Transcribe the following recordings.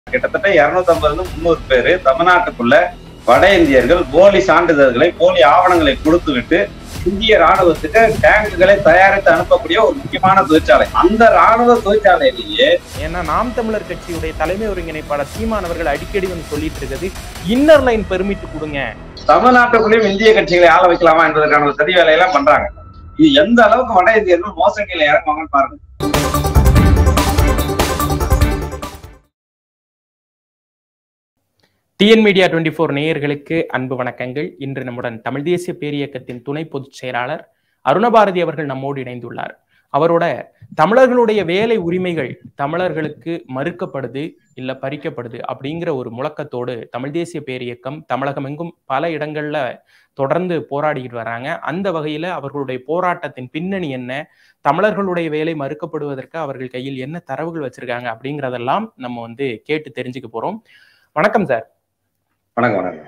கிட்டத்தட்ட இருநூத்தி ஐம்பதுல முன்னூறு பேரு தமிழ்நாட்டுக்குள்ள வட இந்தியர்கள் போலி சான்றிதழ்களை போலி ஆவணங்களை கொடுத்து விட்டு இந்திய ராணுவத்துக்கு டேங்குகளை தயாரித்து அனுப்பக்கூடிய ஒரு முக்கியமான தொழிற்சாலை அந்த ராணுவ தொழிற்சாலையிலேயே ஏன்னா நாம் தமிழர் கட்சியுடைய தலைமை ஒருங்கிணைப்பாளர் சீமானவர்கள் அடிக்கடி வந்து சொல்லிட்டு இருக்குது இன்னர் லைன் பெர்மிட் கொடுங்க தமிழ்நாட்டுக்குள்ளேயும் இந்திய கட்சிகளை ஆள வைக்கலாமா என்பதற்கான ஒரு சதி வேலையெல்லாம் பண்றாங்க இது எந்த அளவுக்கு வட இந்தியர்கள் மோசடியில இறங்குவாங்கன்னு பாருங்க டிஎன் மீடியா டுவெண்ட்டி ஃபோர் நேயர்களுக்கு அன்பு வணக்கங்கள் இன்று நம்முடன் தமிழ் தேசிய பேரியக்கத்தின் துணை பொதுச் செயலாளர் அருணபாரதி அவர்கள் நம்மோடு இணைந்துள்ளார் அவரோட தமிழர்களுடைய வேலை உரிமைகள் தமிழர்களுக்கு மறுக்கப்படுது இல்ல பறிக்கப்படுது அப்படிங்கிற ஒரு முழக்கத்தோடு தமிழ் தேசிய பேரியக்கம் தமிழகம் எங்கும் பல இடங்கள்ல தொடர்ந்து போராடிக்கிட்டு வராங்க அந்த வகையில அவர்களுடைய போராட்டத்தின் பின்னணி என்ன தமிழர்களுடைய வேலை மறுக்கப்படுவதற்கு அவர்கள் கையில் என்ன தரவுகள் வச்சிருக்காங்க அப்படிங்கிறதெல்லாம் நம்ம வந்து கேட்டு தெரிஞ்சுக்க போறோம் வணக்கம் சார் வணக்கம் வணக்கம்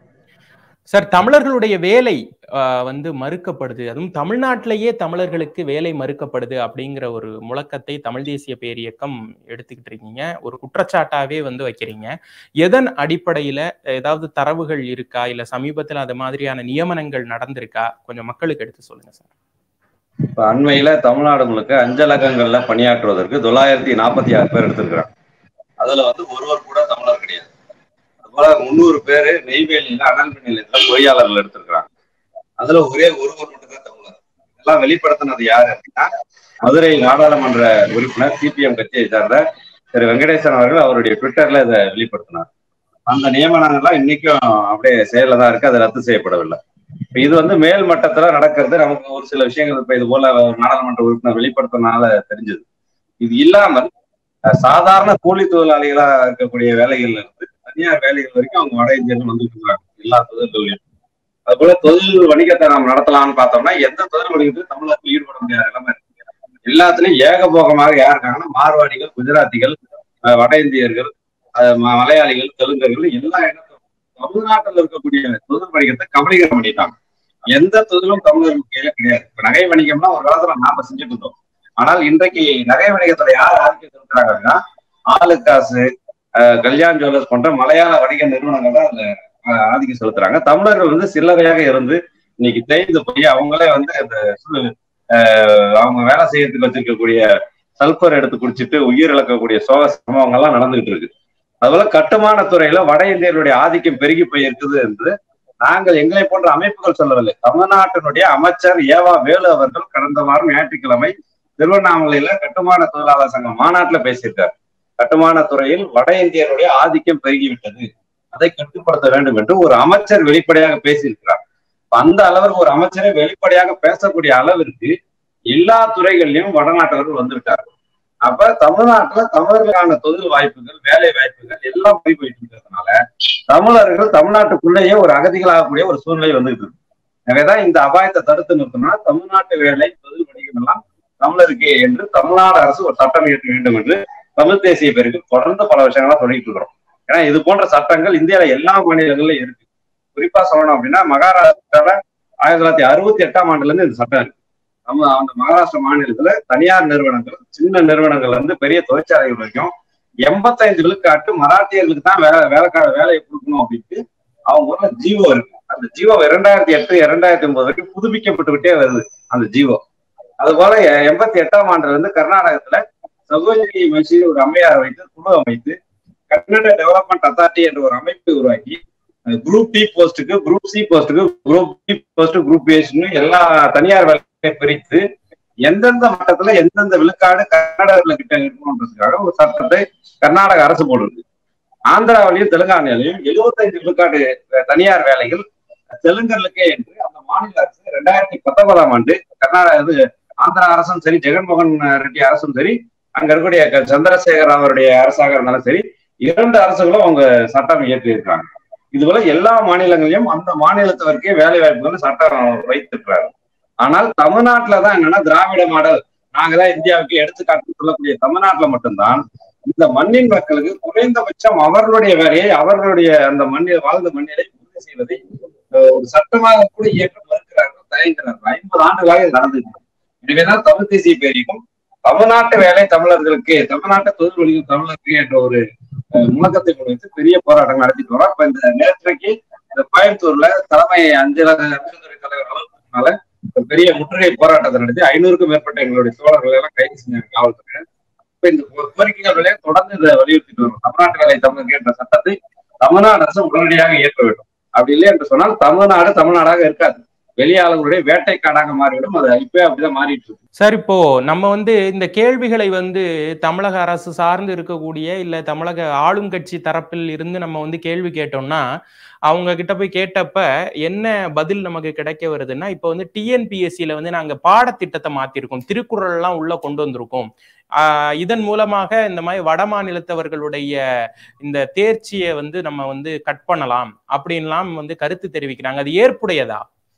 சார் தமிழர்களுடைய வேலை ஆஹ், வந்து மறுக்கப்படுது அதுவும் தமிழ்நாட்டிலேயே தமிழர்களுக்கு வேலை மறுக்கப்படுது அப்படிங்கிற ஒரு முழக்கத்தை தமிழ் தேசிய பேரியக்கம் எடுத்துக்கிட்டு இருக்கீங்க ஒரு குற்றச்சாட்டாவே வந்து வைக்கிறீங்க எதன் அடிப்படையில ஏதாவது தரவுகள் இருக்கா இல்ல சமீபத்துல அது மாதிரியான நியமனங்கள் நடந்திருக்கா கொஞ்சம் மக்களுக்கு எடுத்து சொல்லுங்க சார் இப்ப அண்மையில தமிழ்நாடு முழுக்க அஞ்சலகங்கள்ல பணியாற்றுவதற்கு தொள்ளாயிரத்தி நாற்பத்தி ஆறு பேர் எடுத்திருக்கிறாங்க அதுல வந்து ஒருவர் கூட தமிழர் கிடையாது அதுபோல முந்நூறு பேரு நெய்வேலியில அனல் மின் நிலையத்துல பொறியாளர்கள் எடுத்திருக்கிறாங்க அதுல ஒரே ஒருவர் மட்டும் தான் தமிழர் இதெல்லாம் வெளிப்படுத்தினது யாரு அப்படின்னா மதுரை நாடாளுமன்ற உறுப்பினர் சிபிஎம் கட்சியை சார்ந்த திரு வெங்கடேசன் அவர்கள் அவருடைய ட்விட்டர்ல இதை வெளிப்படுத்தினார் அந்த நியமனங்கள்லாம் இன்னைக்கும் அப்படியே செயல்ல தான் இருக்கு அது ரத்து செய்யப்படவில்லை இப்ப இது வந்து மேல் மட்டத்துல நடக்கிறது நமக்கு ஒரு சில விஷயங்கள் இப்ப இது போல ஒரு நாடாளுமன்ற உறுப்பினர் வெளிப்படுத்தினால தெரிஞ்சது இது இல்லாமல் அஹ், சாதாரண கூலி தொழிலாளிகளா இருக்கக்கூடிய வேலைகள்ல இருந்து தனியார் வேலைகள் வரைக்கும் அவங்க வட இந்தியர்கள் வந்துட்டு இருக்காங்க எல்லா தொழில்களையும் அது போல தொழில் வணிகத்தை நாம் நடத்தலாம்னு பார்த்தோம்னா எந்த தொழில் வணிகத்திலும் தமிழகத்தில் ஈடுபட முடியாத நிலைமை இருக்கு எல்லாத்துலயும் ஏகபோகமாக யார் இருக்காங்கன்னா மார்வாடிகள் குஜராத்திகள் அஹ், வட இந்தியர்கள் அஹ், ம- மலையாளிகள் தெலுங்கர்கள் எல்லா இடத்தும் தமிழ்நாட்டில் இருக்கக்கூடிய தொழில் வணிகத்தை கபலீகரம் பண்ணிட்டாங்க எந்த தொழிலும் தமிழர்கள் கையில கிடையாது இப்ப நகை வணிகம்னா ஒரு காலத்துல நாம செஞ்சுட்டு இருந்தோம் ஆனால் இன்றைக்கு நகை வணிகத்துல யார் ஆதிக்கம் செலுத்துறாங்க அப்படின்னா ஆளுக்காசு அஹ், கல்யாண் ஜுவல்லர்ஸ் போன்ற மலையாள வணிக நிறுவனங்கள் தான் அதுல அஹ், ஆதிக்கம் செலுத்துறாங்க தமிழர்கள் வந்து சில்லறையாக இருந்து இன்னைக்கு தேய்ந்து போய் அவங்களே வந்து அந்த சு- அஹ், அவங்க வேலை செய்யறதுக்கு வச்சிருக்கக்கூடிய சல்பர் எடுத்து குடிச்சிட்டு உயிர் இழக்கக்கூடிய சோக சம்பவங்கள் எல்லாம் நடந்துகிட்டு இருக்கு அதுபோல கட்டுமான துறையில வட இந்தியர்களுடைய ஆதிக்கம் பெருகி போயிருக்குது என்று நாங்கள் எங்களை போன்ற அமைப்புகள் சொல்லவில்லை தமிழ்நாட்டினுடைய அமைச்சர் ஏவா வேலு அவர்கள் கடந்த வாரம் ஞாயிற்றுக்கிழமை திருவண்ணாமலையில கட்டுமான தொழிலாளர் சங்க மாநாட்டுல பேசியிருக்கார் கட்டுமான துறையில் வட இந்தியருடைய ஆதிக்கம் பெருகிவிட்டது அதை கட்டுப்படுத்த வேண்டும் என்று ஒரு அமைச்சர் வெளிப்படையாக பேசியிருக்கிறார் அப்ப அந்த அளவிற்கு ஒரு அமைச்சரை வெளிப்படையாக பேசக்கூடிய அளவிற்கு எல்லா துறைகளிலும் வடநாட்டவர்கள் வந்துவிட்டார்கள் அப்ப தமிழ்நாட்டுல தமிழர்களுக்கான தொழில் வாய்ப்புகள் வேலை வாய்ப்புகள் எல்லாம் போய் போயிட்டு இருக்கிறதுனால தமிழர்கள் தமிழ்நாட்டுக்குள்ளேயே ஒரு அகதிகளாகக்கூடிய ஒரு சூழ்நிலை வந்துட்டு இருக்கு எனவேதான் இந்த அபாயத்தை தடுத்து நிறுத்தணும்னா தமிழ்நாட்டு வேலை தொழில் வணிகம் எல்லாம் தமிழருக்கு என்று தமிழ்நாடு அரசு ஒரு சட்டம் இயற்ற வேண்டும் என்று தமிழ் தேசிய பேருக்கு தொடர்ந்து பல விஷயங்களா சொல்லிட்டு இருக்கிறோம் ஏன்னா இது போன்ற சட்டங்கள் இந்தியால எல்லா மாநிலங்களிலும் இருக்கு குறிப்பா சொல்லணும் அப்படின்னா மகாராஷ்டிரால ஆயிரத்தி தொள்ளாயிரத்தி அறுபத்தி எட்டாம் ஆண்டுல இருந்து இந்த சட்டம் இருக்கு நம்ம அந்த மகாராஷ்டிரா மாநிலத்துல தனியார் நிறுவனங்கள் சின்ன நிறுவனங்கள்ல இருந்து பெரிய தொழிற்சாலைகள் வரைக்கும் எண்பத்தைந்து விழுக்காட்டு மராட்டியர்களுக்கு தான் வேலை வேலைக்கார வேலையை கொடுக்கணும் அப்படின்ட்டு அவங்க ஊர்ல ஜீவோ இருக்கு அந்த ஜீவோ இரண்டாயிரத்தி எட்டு இரண்டாயிரத்தி ஒன்பது வரைக்கும் புதுப்பிக்கப்பட்டுக்கிட்டே வருது அந்த ஜீவோ அது போல எ- எண்பத்தி எட்டாம் ஆண்டுல இருந்து கர்நாடகத்துல சகோதரி மசி ஒரு அம்மையார் வைத்து குழு அமைத்து கன்னட டெவலப்மெண்ட் அத்தாரிட்டி என்ற ஒரு அமைப்பை உருவாக்கி குரூப் டி போஸ்ட்டுக்கு குரூப் சி போஸ்ட்டுக்கு குரூப் டி போஸ்ட் குரூப் ஏஸ்னு எல்லா தனியார் வேலையை பிரித்து எந்தெந்த மட்டத்துல எந்தெந்த விழுக்காடு கன்னடர்கள் கிட்ட இருக்கணுன்றதுக்காக ஒரு சட்டத்தை கர்நாடக அரசு போடுது ஆந்திராவிலையும் தெலுங்கானாலையும் எழுபத்தைந்து விழுக்காடு தனியார் வேலைகள் தெலுங்கர்களுக்கே என்று அந்த மாநில அரசு ரெண்டாயிரத்தி பத்தொன்பதாம் ஆண்டு கர்நாடக இது ஆந்திரா அரசும் சரி ஜெகன்மோகன் ரெட்டி அரசும் சரி அங்க இருக்கக்கூடிய க- சந்திரசேகர் அவருடைய அரசாக இருந்தாலும் சரி இரண்டு அரசுகளும் அவங்க சட்டம் இயற்றி இருக்காங்க இதுபோல எல்லா மாநிலங்களிலும் அந்த மாநிலத்தவருக்கே வேலை வாய்ப்புகள் சட்டம் வைத்திருக்கிறாங்க ஆனால் தமிழ்நாட்டுல தான் என்னன்னா திராவிட மாடல் நாங்க தான் இந்தியாவுக்கு எடுத்துக்காட்டு சொல்லக்கூடிய தமிழ்நாட்டுல மட்டும்தான் இந்த மண்ணின் மக்களுக்கு குறைந்தபட்சம் அவர்களுடைய வேலையை அவர்களுடைய அந்த மண்ணில் வாழ்ந்த மண்ணிலை உறுதி செய்வதை அஹ், ஒரு சட்டமாக கூட இயக்க மறுக்கிறார்கள் தயங்குகிறார்கள் ஐம்பது ஆண்டுகளாக இது நடந்துட்டு இருக்கு. எனவேதான் தமிழ் தேசிய பேரியம் தமிழ்நாட்டு வேலை தமிழர்களுக்கு தமிழ்நாட்டு தொழில் வழிகள் தமிழருக்கு என்ற ஒரு முழக்கத்தை முன்வைத்து பெரிய போராட்டம் நடத்திட்டு வரோம் இப்ப இந்த நேற்றைக்கு இந்த கோயம்புத்தூர்ல தலைமை அஞ்சலக அஞ்சல்துறை தலைவர் அலுவலகத்தினால ஒரு பெரிய முற்றுகை போராட்டத்தை நடத்தி ஐநூறுக்கும் மேற்பட்ட எங்களுடைய தோழர்களை எல்லாம் கைது செஞ்சாங்க காவல்துறை இப்ப இந்த கோரிக்கைகள் வழியாக தொடர்ந்து இதை வலியுறுத்திட்டு வரும் தமிழ்நாட்டு வேலை தமிழ் என்ற சட்டத்தை தமிழ்நாடு அரசு உடனடியாக ஏற்க வேண்டும் அப்படி இல்லை என்று சொன்னால் தமிழ்நாடு தமிழ்நாடாக இருக்காது வெளியாளர்களுடைய வேட்டைக்காடாக மாறிவிடும் அது இப்பவே அப்படிதான் மாறிட்டு இருக்கு சார் இப்போ நம்ம வந்து இந்த கேள்விகளை வந்து தமிழக அரசு சார்ந்து இருக்கக்கூடிய இல்ல தமிழக ஆளும் கட்சி தரப்பில் இருந்து நம்ம வந்து கேள்வி கேட்டோம்னா அவங்க கிட்ட போய் கேட்டப்ப என்ன பதில் நமக்கு கிடைக்க வருதுன்னா இப்போ வந்து டிஎன்பிஎஸ்சியில வந்து நாங்க பாடத்திட்டத்தை மாத்திருக்கோம் திருக்குறள் எல்லாம் உள்ள கொண்டு வந்திருக்கோம் ஆஹ் இதன் மூலமாக இந்த மாதிரி வட மாநிலத்தவர்களுடைய இந்த தேர்ச்சியை வந்து நம்ம வந்து கட் பண்ணலாம் அப்படின்லாம் வந்து கருத்து தெரிவிக்கிறாங்க அது ஏற்புடையதா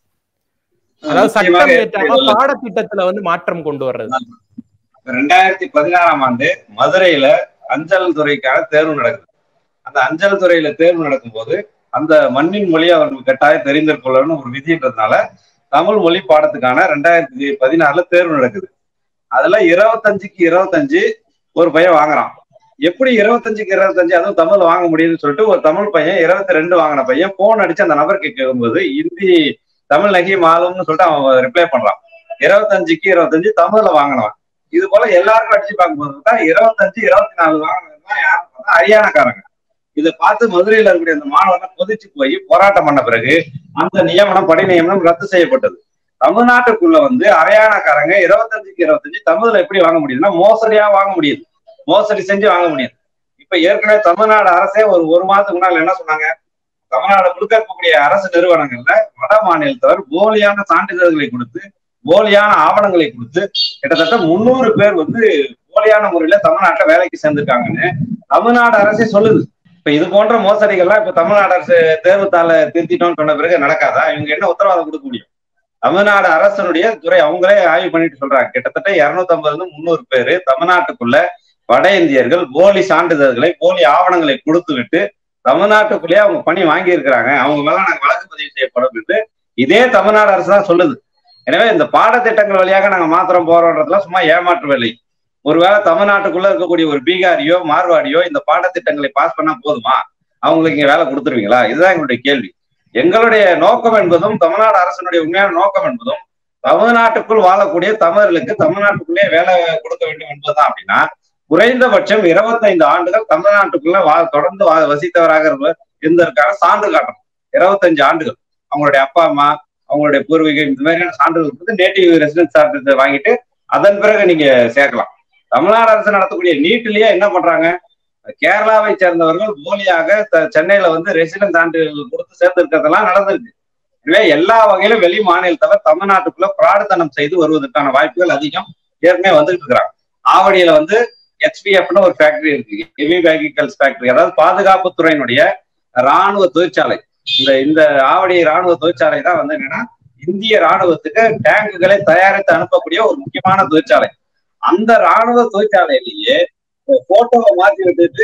அதாவது சட்டம் ஏற்றாம பாடத்திட்டத்துல வந்து மாற்றம் கொண்டு வர்றது ரெண்டாயிரத்தி பதினாறாம் ஆண்டு மதுரையில அஞ்சல் துறைக்கான தேர்வு நடக்குது அந்த அஞ்சல் துறையில தேர்வு நடக்கும் போது அந்த மண்ணின் மொழி அவர்கள் கட்டாயம் தெரிந்திருக்கொள்ளணும் ஒரு விதின்றதுனால தமிழ் மொழி பாடத்துக்கான ரெண்டாயிரத்தி பதினாறுல தேர்வு நடக்குது அதுல இருபத்தஞ்சுக்கு இருபத்தஞ்சு ஒரு பையன் வாங்குறான் எப்படி இருபத்தஞ்சுக்கு இருபத்தஞ்சு அதுவும் தமிழ் வாங்க முடியுதுன்னு சொல்லிட்டு ஒரு தமிழ் பையன் இருபத்தி ரெண்டு வாங்கின பையன் போன் அடிச்சு அந்த நபருக்கு கேட்கும்போது இந்தி தமிழ் நகி மாலும்னு சொல்லிட்டு அவன் ரிப்ளை பண்றான் இருபத்தஞ்சுக்கு இருபத்தஞ்சு தமிழ்ல வாங்கினவன் இது போல எல்லாருக்கும் அடிச்சு பார்க்கும்போது தான் இருபத்தஞ்சு இருபத்தி நாலு வாங்கினதுதான் யாரும் பார்த்தா ஹரியானாக்காரங்க இதை பார்த்து மதுரையில இருக்கக்கூடிய அந்த மாணவர்கள் கொதிச்சு போய் போராட்டம் பண்ண பிறகு அந்த நியமனம் பணி நியமனம் ரத்து செய்யப்பட்டது தமிழ்நாட்டுக்குள்ள வந்து ஹரியானாக்காரங்க இருபத்தஞ்சுக்கு இருபத்தஞ்சு தமிழ்ல எப்படி வாங்க முடியுதுன்னா மோசடியா வாங்க முடியுது மோசடி செஞ்சு வாங்க முடியுது இப்ப ஏற்கனவே தமிழ்நாடு அரசே ஒரு ஒரு மாதத்துக்கு முன்னால என்ன சொன்னாங்க தமிழ்நாடு முழுக்க இருக்கக்கூடிய அரசு நிறுவனங்கள்ல வட மாநிலத்தவர் போலியான சான்றிதழ்களை கொடுத்து போலியான ஆவணங்களை கொடுத்து கிட்டத்தட்ட முன்னூறு பேர் வந்து போலியான முறையில தமிழ்நாட்டுல வேலைக்கு சேர்ந்திருக்காங்கன்னு தமிழ்நாடு அரசே சொல்லுது இப்ப இது போன்ற மோசடிகள்லாம் இப்ப தமிழ்நாடு அரசு தேர்வுத்தாள திருத்திட்டோம்னு சொன்ன பிறகு நடக்காதா இவங்க என்ன உத்தரவாதம் கொடுக்க முடியும் தமிழ்நாடு அரசனுடைய துறை அவங்களே ஆய்வு பண்ணிட்டு சொல்றாங்க கிட்டத்தட்ட இருநூத்தி ஐம்பதுல இருந்து முந்நூறு பேரு தமிழ்நாட்டுக்குள்ள வட இந்தியர்கள் போலி சான்றிதழ்களை போலி ஆவணங்களை கொடுத்து விட்டு தமிழ்நாட்டுக்குள்ளேயே அவங்க பணி வாங்கி இருக்கிறாங்க அவங்க மேல நாங்க வழக்கு பதிவு செய்யப்படும் என்று இதே தமிழ்நாடு அரசு தான் சொல்லுது எனவே இந்த பாடத்திட்டங்கள் வழியாக நாங்க மாத்திரம் போறோன்றதுலாம் சும்மா ஏமாற்று வேலை ஒருவேளை தமிழ்நாட்டுக்குள்ள இருக்கக்கூடிய ஒரு பீகாரியோ மார்வாடியோ இந்த பாடத்திட்டங்களை பாஸ் பண்ணா போதுமா அவங்களுக்கு இங்க வேலை கொடுத்துருவீங்களா இதுதான் எங்களுடைய கேள்வி எங்களுடைய நோக்கம் என்பதும் தமிழ்நாடு அரசனுடைய உண்மையான நோக்கம் என்பதும் தமிழ்நாட்டுக்குள் வாழக்கூடிய தமிழர்களுக்கு தமிழ்நாட்டுக்குள்ளே வேலை கொடுக்க வேண்டும் என்பதுதான் அப்படின்னா குறைந்தபட்சம் இருபத்தைந்து ஆண்டுகள் தமிழ்நாட்டுக்குள்ள வா தொடர்ந்து வசித்தவராக இருந்ததற்கான சான்று காட்டணும் இருபத்தஞ்சு ஆண்டுகள் அவங்களுடைய அப்பா அம்மா அவங்களுடைய பூர்வீகம் இந்த மாதிரியான சான்றிதழ் கொடுத்து நேட்டிவ் ரெசிடென்ஸ் சான்றிதழ் வாங்கிட்டு அதன் பிறகு நீங்க சேர்க்கலாம் தமிழ்நாடு அரசு நடத்தக்கூடிய நீட்டிலேயே என்ன பண்றாங்க கேரளாவை சேர்ந்தவர்கள் போலியாக சென்னையில வந்து ரெசிடென்ட் சான்றிதழ் கொடுத்து சேர்ந்திருக்கிறதெல்லாம் நடந்திருக்கு எனவே எல்லா வகையிலும் வெளி மாநிலத்தவர் தமிழ்நாட்டுக்குள்ள பிராடுத்தனம் செய்து வருவதற்கான வாய்ப்புகள் அதிகம் ஏற்கனவே வந்துட்டு இருக்கிறாங்க ஆவடியில வந்து ஹெச்பிஎஃப்னு ஒரு ஃபேக்டரி இருக்கு ஹெவி வெஹிக்கல்ஸ் ஃபேக்டரி அதாவது பாதுகாப்பு துறையினுடைய ராணுவ தொழிற்சாலை இந்த இந்த ஆவடி ராணுவ தொழிற்சாலை தான் வந்து என்னன்னா இந்திய ராணுவத்துக்கு டேங்குகளை தயாரித்து அனுப்பக்கூடிய ஒரு முக்கியமான தொழிற்சாலை அந்த ராணுவ தொழிற்சாலையிலேயே போட்டோவை மாற்றி விட்டுட்டு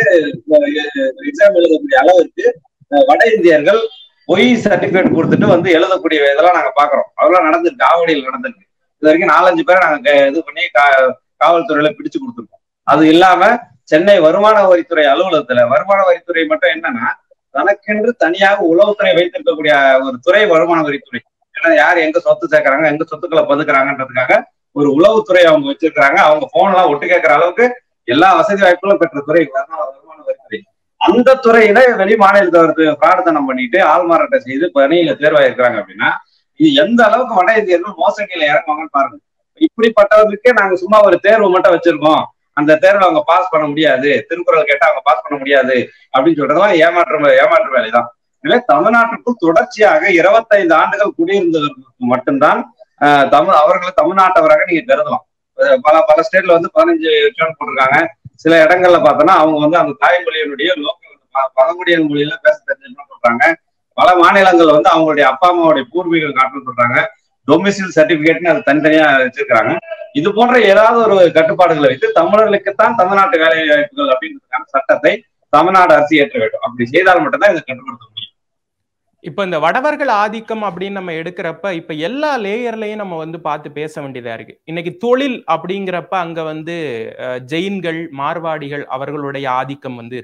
எக்ஸாம் எழுதக்கூடிய அளவுக்கு வட இந்தியர்கள் பொய் சர்டிபிகேட் கொடுத்துட்டு வந்து எழுதக்கூடிய இதெல்லாம் நாங்க பாக்குறோம் அதெல்லாம் நடந்திருக்கு ஆவடியில் நடந்திருக்கு இது வரைக்கும் நாலஞ்சு பேரை நாங்க இது பண்ணி காவல்துறையில பிடிச்சு கொடுத்துருக்கோம் அது இல்லாம சென்னை வருமான வரித்துறை அலுவலகத்துல வருமான வரித்துறை மட்டும் என்னன்னா தனக்கென்று தனியாக உளவுத்துறை வைத்திருக்கக்கூடிய ஒரு துறை வருமான வரித்துறை ஏன்னா யார் எங்க சொத்து சேர்க்கறாங்க எங்க சொத்துக்களை பதுக்குறாங்கன்றதுக்காக ஒரு உளவுத்துறை அவங்க வச்சிருக்காங்க அவங்க போன் எல்லாம் ஒட்டு கேட்கற அளவுக்கு எல்லா வசதி வாய்ப்புகளும் பெற்ற துறை வருமான வரித்துறை அந்த துறையில வெளி மாநிலத்தவருக்கு பிரார்த்தனம் பண்ணிட்டு ஆள்மாறாட்ட செய்து பணியில தேர்வாயிருக்கிறாங்க அப்படின்னா இது எந்த அளவுக்கு வட இந்தியர்கள் மோசடியில இறங்குவாங்கன்னு பாருங்க இப்படிப்பட்டவர்களுக்கே நாங்க சும்மா ஒரு தேர்வு மட்டும் வச்சிருக்கோம் அந்த தேர்வை அவங்க பாஸ் பண்ண முடியாது திருக்குறள் கேட்டா அவங்க பாஸ் பண்ண முடியாது அப்படின்னு சொல்றதெல்லாம் ஏமாற்ற ஏமாற்று வேலைதான் எனவே தமிழ்நாட்டுக்குள் தொடர்ச்சியாக இருபத்தைந்து ஆண்டுகள் குடியிருந்தவர்களுக்கு மட்டும்தான் தமிழ் அவர்களை தமிழ்நாட்டவராக நீங்க கருதலாம் பல பல ஸ்டேட்ல வந்து பதினஞ்சு டேர்ன் போட்டிருக்காங்க சில இடங்கள்ல பார்த்தோன்னா அவங்க வந்து அந்த தாய்மொழியினுடைய லோக்கல் பழங்குடியின் மொழியில பேச தெரிஞ்சுக்கணும் சொல்றாங்க பல மாநிலங்கள் வந்து அவங்களுடைய அப்பா அம்மாவுடைய பூர்வீகம் காட்டணும்னு சொல்றாங்க டொமிசில் சர்டிபிகேட்னு அது தனித்தனியா வச்சிருக்காங்க இது போன்ற ஏதாவது ஒரு கட்டுப்பாடுகளை வைத்து தமிழர்களுக்குத்தான் தமிழ்நாட்டு வேலை வாய்ப்புகள் அப்படின்றதுக்கான சட்டத்தை தமிழ்நாடு அரசு ஏற்ற வேண்டும் அப்படி செய்தால் மட்டும்தான் இதை கட்டுப்படுத்த முடியும் இப்ப இந்த வடவர்கள் ஆதிக்கம் அப்படின்னு நம்ம எடுக்கிறப்ப இப்ப எல்லா லேயர்லயும் நம்ம வந்து பார்த்து பேச வேண்டியதா இருக்கு இன்னைக்கு தொழில் அப்படிங்கிறப்ப அங்க வந்து ஜெயின்கள் மார்வாடிகள் அவர்களுடைய ஆதிக்கம் வந்து இருக்கு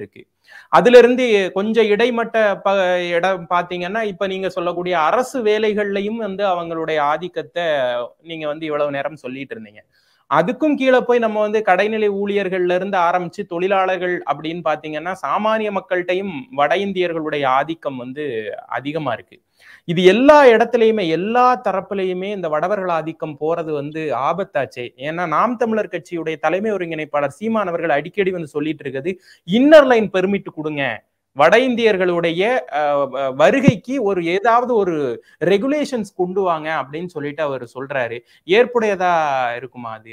அதுல இருந்து கொஞ்சம் இடைமட்ட ப இடம் பாத்தீங்கன்னா இப்ப நீங்க சொல்லக்கூடிய அரசு வேலைகள்லயும் வந்து அவங்களுடைய ஆதிக்கத்தை நீங்க வந்து இவ்வளவு நேரம் சொல்லிட்டு இருந்தீங்க அதுக்கும் கீழே போய் நம்ம வந்து கடைநிலை ஊழியர்கள்ல இருந்து ஆரம்பிச்சு தொழிலாளர்கள் அப்படின்னு பாத்தீங்கன்னா சாமானிய மக்கள்கிட்டையும் வட இந்தியர்களுடைய ஆதிக்கம் வந்து அதிகமா இருக்கு இது எல்லா இடத்துலயுமே எல்லா தரப்புலையுமே இந்த வடவர்கள் ஆதிக்கம் போறது வந்து ஆபத்தாச்சே ஏன்னா நாம் தமிழர் கட்சியுடைய தலைமை ஒருங்கிணைப்பாளர் சீமான் அவர்கள் அடிக்கடி வந்து சொல்லிட்டு இருக்குது இன்னர் லைன் பெர்மிட் கொடுங்க வட இந்தியர்களுடைய வருகைக்கு ஒரு ஏதாவது ஒரு ரெகுலேஷன்ஸ் கொண்டு வாங்க அப்படின்னு சொல்லிட்டு அவர் சொல்றாரு ஏற்புடையதா இருக்குமா அது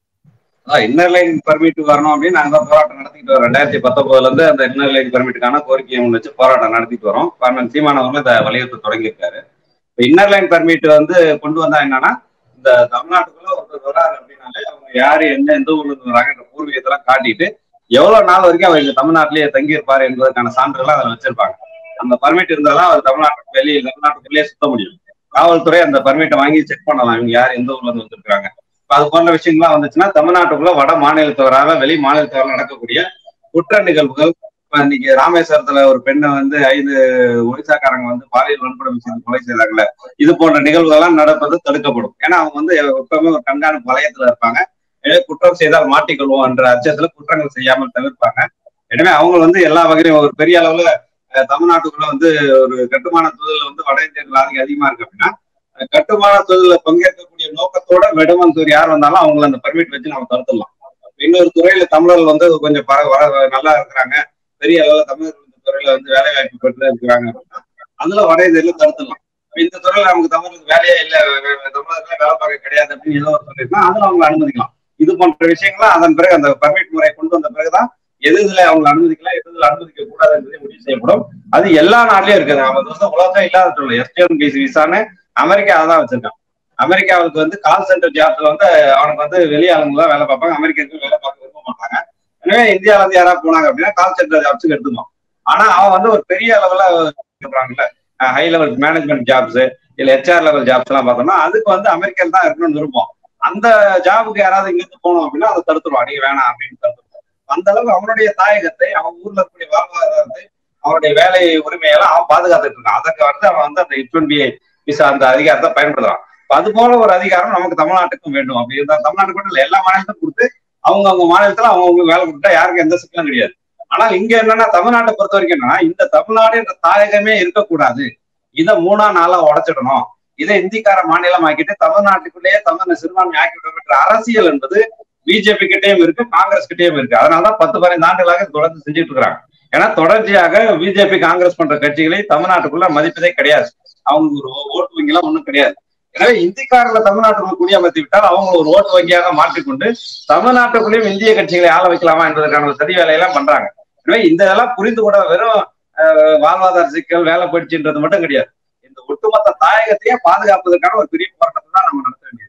இன்னர் லைன் பர்மிட் வரணும் அப்படின்னு நாங்க போராட்டம் நடத்திட்டு வரோம் ரெண்டாயிரத்தி பத்தொன்பதுல இருந்து அந்த இன்னர் லைன் பர்மிட்டுக்கான கோரிக்கையை முன் வச்சு போராட்டம் நடத்திட்டு வரோம் பார்மன் சீமானவர்களும் இதை வலியுறுத்த தொடங்கியிருக்காரு இப்போ இன்னர் லைன் பர்மிட் வந்து கொண்டு வந்தா என்னன்னா இந்த தமிழ்நாட்டுக்குள்ள ஒருத்தர் வராரு அப்படின்னாலே அவங்க யாரு என்ன எந்த ஊர்ல இருந்து வராங்க பூர்வீகத்தெல்லாம் காட்டிட்டு எவ்வளவு நாள் வரைக்கும் அவர் தமிழ்நாட்டிலேயே தங்கி இருப்பாரு என்பதற்கான சான்றுகள் அதில் வச்சிருப்பாங்க அந்த பர்மிட் இருந்தாலும் அவர் தமிழ்நாட்டுக்கு வெளியே தமிழ்நாட்டுக்குள்ளேயே சுத்த முடியும் காவல்துறை அந்த பர்மிட்டை வாங்கி செக் பண்ணலாம் இவங்க யார் எந்த ஊர்ல இருந்து வந்திருக்காங்க அது போன்ற விஷயங்கள்லாம் வந்துச்சுன்னா தமிழ்நாட்டுக்குள்ள வட மாநிலத்தவராக வெளி மாநிலத்தவராக நடக்கக்கூடிய குற்ற நிகழ்வுகள் இன்னைக்கு ராமேஸ்வரத்துல ஒரு பெண்ணை வந்து ஐந்து ஒடிசாக்காரங்க வந்து பாலியல் வன்கொடுமை செய்து கொலை செய்தாங்கல்ல இது போன்ற நிகழ்வுகள் எல்லாம் நடப்பது தடுக்கப்படும் ஏன்னா அவங்க வந்து எப்பவுமே ஒரு கண்காணிப்பு வலயத்துல இருப்பாங்க எனவே குற்றம் செய்தால் மாட்டிக்கொள்வோம் என்ற அச்சத்துல குற்றங்கள் செய்யாமல் தவிர்ப்பாங்க எனவே அவங்க வந்து எல்லா வகையிலும் ஒரு பெரிய அளவுல தமிழ்நாட்டுக்குள்ள வந்து ஒரு கட்டுமான தொழில் வந்து வட இந்தியர்கள் ஆதிக்கம் அதிகமா இருக்கு அப்படின்னா கட்டுமான தொழில பங்கேற்கக்கூடிய நோக்கத்தோட விடமந்தூர் யார் வந்தாலும் அவங்களை அந்த பர்மிட் வச்சு நம்ம தடுத்துடலாம் இன்னொரு துறையில தமிழர்கள் வந்து கொஞ்சம் நல்லா இருக்கிறாங்க பெரிய அளவுல தமிழர் துறையில வந்து வேலை வாய்ப்பு பெற்று இருக்கிறாங்க அப்படின்னா அதுல வட இந்தியில தடுத்துடலாம் இந்த துறையில நமக்கு தமிழருக்கு வேலையே இல்ல தமிழர்கள் வேலை பார்க்க கிடையாது அப்படின்னு ஏதோ ஒரு சொல்லியிருந்தா அதுல அவங்க அனுமதிக்கலாம் இது போன்ற விஷயங்கள்லாம் அதன் பிறகு அந்த பர்மிட் முறை கொண்டு வந்த பிறகுதான் எது இதுல அவங்க அனுமதிக்கலாம் எது இதுல அனுமதிக்க கூடாது என்பதை முடிவு செய்யப்படும் அது எல்லா நாட்டிலயும் இருக்குது அவங்க வந்து உலகத்துல இல்லாத சொல்ல எஸ்டிஎம் கேஸ் விசான்னு அமெரிக்கா அதான் வச்சிருக்கான் அமெரிக்காவுக்கு வந்து கால் சென்டர் ஜாப்ல வந்து அவனுக்கு வந்து வெளியாளுங்க தான் வேலை பார்ப்பாங்க அமெரிக்கருக்கு வேலை பார்க்க விரும்ப மாட்டாங்க எனவே இந்தியாவில இருந்து யாராவது போனாங்க அப்படின்னா கால் சென்டர் ஜாப்ஸுக்கு எடுத்துக்கலாம் ஆனா அவன் வந்து ஒரு பெரிய அளவுல சொல்றாங்கல்ல ஹை லெவல் மேனேஜ்மெண்ட் ஜாப்ஸ் இல்ல ஹெச்ஆர் லெவல் ஜாப்ஸ் எல்லாம் பார்த்தோம்னா அதுக்கு வந்து அமெரிக்கன் தான் இருக்கணும்னு விருப்பம் அந்த ஜாபுக்கு யாராவது இங்கிருந்து போனோம் அப்படின்னா அதை தடுத்துருவான் நீங்க வேணாம் அப்படின்னு தடுத்துருவான் அந்த அளவுக்கு அவனுடைய தாயகத்தை அவன் ஊர்ல இருக்கக்கூடிய வாழ்வாதாரத்தை அவனுடைய வேலை உரிமையெல்லாம் அவன் பாதுகாத்துட்டு இருக்கான் அதற்கு வந்து அவன் வந்து அந்த ஹெச் ஒன் பி விசா அந்த அதிகாரத்தை பயன்படுத்துறான் அது போல ஒரு அதிகாரம் நமக்கு தமிழ்நாட்டுக்கும் வேண்டும் அப்படி இருந்தா தமிழ்நாட்டுக்கு மட்டும் இல்ல எல்லா மாநிலத்துக்கும் கொடுத்து அவங்க அவங்க மாநிலத்துல அவங்க அவங்க வேலை கொடுத்தா யாருக்கும் எந்த சிக்கலும் கிடையாது ஆனால் இங்க என்னன்னா தமிழ்நாட்டை பொறுத்த வரைக்கும் என்னன்னா இந்த தமிழ்நாடு என்ற தாயகமே இருக்கக்கூடாது இதை மூணா நாளா உடைச்சிடணும் இதை இந்திக்கார மாநிலம் ஆக்கிட்டு தமிழ்நாட்டுக்குள்ளேயே தமிழ் சிறுபான்மை ஆக்கி விட அரசியல் என்பது பிஜேபி கிட்டேயும் இருக்கு காங்கிரஸ் கிட்டேயும் இருக்கு அதனாலதான் பத்து பதினைந்து ஆண்டுகளாக தொடர்ந்து செஞ்சுட்டு இருக்கிறாங்க ஏன்னா தொடர்ச்சியாக பிஜேபி காங்கிரஸ் போன்ற கட்சிகளை தமிழ்நாட்டுக்குள்ள மதிப்பதே கிடையாது அவங்க ஒரு ஓட்டு வங்கி எல்லாம் ஒண்ணும் கிடையாது எனவே இந்திக்காரர்ல தமிழ்நாட்டுக்குள்ள குடியமர்த்தி விட்டால் அவங்க ஒரு ஓட்டு வங்கியாக மாற்றிக்கொண்டு தமிழ்நாட்டுக்குள்ளேயும் இந்திய கட்சிகளை ஆள வைக்கலாமா என்பதற்கான ஒரு சதி வேலையெல்லாம் பண்றாங்க எனவே இந்த இதெல்லாம் புரிந்து கூட வெறும் வாழ்வாதார சிக்கல் வேலை போயிடுச்சுன்றது மட்டும் கிடையாது இந்த ஒட்டுமொத்த தாயகத்தையே பாதுகாப்பதற்கான ஒரு பெரிய போராட்டத்தை தான் நம்ம நடத்த வேண்டியது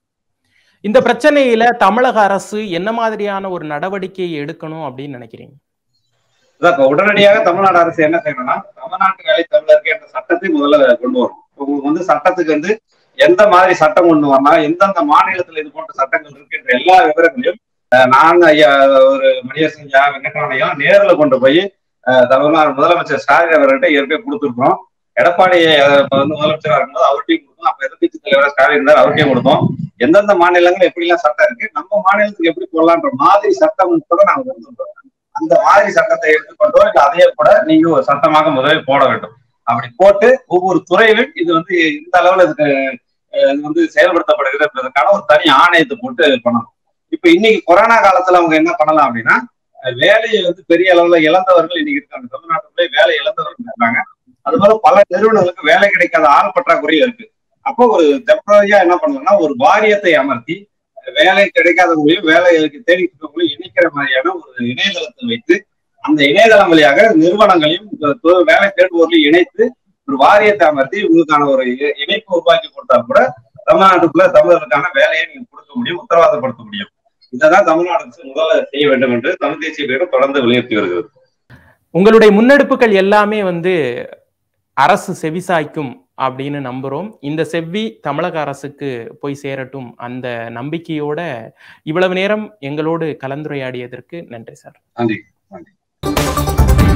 இந்த பிரச்சனையில தமிழக அரசு என்ன மாதிரியான ஒரு நடவடிக்கையை எடுக்கணும் அப்படின்னு நினைக்கிறீங்க இப்ப உடனடியாக தமிழ்நாடு அரசு என்ன செய்யணும்னா தமிழ்நாட்டு வேலை தமிழருக்கு என்ற சட்டத்தை முதல்ல கொண்டு வரும் உங்களுக்கு வந்து சட்டத்துக்கு வந்து எந்த மாதிரி சட்டம் கொண்டு வரலாம் எந்தெந்த மாநிலத்தில் இது போன்ற சட்டங்கள் இருக்கின்ற எல்லா விவரங்களையும் நான் ஐயா ஒரு மணியரசன் ஐயா வெங்கட்ராமையா நேரில் கொண்டு போய் தமிழ்நாடு முதலமைச்சர் ஸ்டாலின் அவர்கிட்ட ஏற்கனவே கொடுத்துருக்கோம் எடப்பாடி வந்து முதலமைச்சராக இருக்கும்போது அவர்கிட்டையும் கொடுத்தோம் அப்ப எதிர்கட்சி தலைவராக ஸ்டாலின் இருந்தார் அவர்கிட்டையும் கொடுத்தோம் எந்தெந்த மாநிலங்கள் எப்படி எல்லாம் சட்டம் இருக்கு நம்ம மாநிலத்துக்கு எப்படி போடலான்ற மாதிரி சட்டம் கூட நாங்க கொண்டு அந்த மாதிரி சட்டத்தை எடுத்துக்கொண்டோ இல்ல அதையே கூட நீங்க ஒரு சட்டமாக முதலில் போட வேண்டும் அப்படி போட்டு ஒவ்வொரு துறையிலும் இது வந்து இந்த அளவுல இதுக்கு இது வந்து செயல்படுத்தப்படுகிறது என்பதற்கான ஒரு தனி ஆணையத்தை போட்டு பண்ணணும் இப்ப இன்னைக்கு கொரோனா காலத்துல அவங்க என்ன பண்ணலாம் அப்படின்னா வேலையை வந்து பெரிய அளவுல இழந்தவர்கள் இன்னைக்கு இருக்காங்க தமிழ்நாட்டுக்குள்ளே வேலை இழந்தவர்கள் இருக்காங்க அது போல பல நிறுவனங்களுக்கு வேலை கிடைக்காத ஆள் பற்றாக்குறையும் இருக்கு அப்போ ஒரு டெம்பரரியா என்ன பண்ணலாம்னா ஒரு வாரியத்தை அமர்த்தி வேலை கிடைக்காதவங்களையும் வேலைகளுக்கு தேடி இருக்கவங்களையும் இணைக்கிற மாதிரியான ஒரு இணையதளத்தை வைத்து அந்த இணையதளம் வழியாக நிறுவனங்களையும் வேலை தேடுபவர்களையும் இணைத்து ஒரு வாரியத்தை அமர்த்தி இவங்களுக்கான ஒரு இணைப்பு உருவாக்கி கொடுத்தா கூட தமிழ்நாட்டுக்குள்ள தமிழர்களுக்கான வேலையை நீங்க கொடுக்க முடியும் உத்தரவாதப்படுத்த முடியும் இதைதான் தமிழ்நாடு அரசு முதல்ல செய்ய வேண்டும் என்று தமிழ் தேசிய பேரும் தொடர்ந்து வலியுறுத்தி வருகிறது உங்களுடைய முன்னெடுப்புகள் எல்லாமே வந்து அரசு செவிசாய்க்கும் அப்படின்னு நம்புறோம் இந்த செவ்வி தமிழக அரசுக்கு போய் சேரட்டும் அந்த நம்பிக்கையோட இவ்வளவு நேரம் எங்களோடு கலந்துரையாடியதற்கு நன்றி சார் நன்றி நன்றி